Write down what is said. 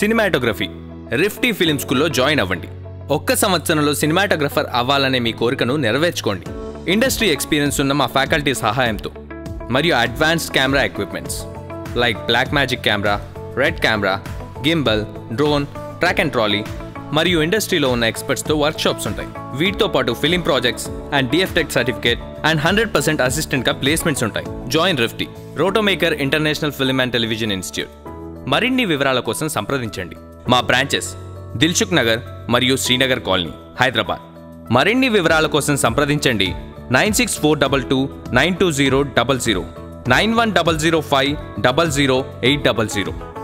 cinematography RIFTI film స్కూల్లో join అవ్వండి ఒక్క సంవత్సరంలో సినిమాటోగ్రఫర్ అవ్వాలనే మీ కోరికను నెరవేర్చుకోండి ఇండస్ట్రీ ఎక్స్పీరియన్స్ ఉన్న మా ఫ్యాకల్టీ సహాయంతో మరియు advanced camera equipments like black magic camera red camera gimbal drone track and trolley మరియు ఇండస్ట్రీలో ఉన్న ఎక్స్పర్ట్స్తో వర్క్షాప్స్ ఉంటాయి వీటితో పాటు film projects and DFTech certificate and hundred percent అసిస్టెంట్గా ప్లేస్మెంట్స్ ఉంటాయి join RIFTI Rotomaker international film and television institute మరిన్ని వివరాల కోసం సంప్రదించండి మా బ్రాంచెస్ దిల్సుఖ్ నగర్ మరియు శ్రీనగర్ కాలనీ హైదరాబాద్ మరిన్ని వివరాల కోసం సంప్రదించండి nine six four double two nine two zero double zero nine one double zero five double zero eight double zero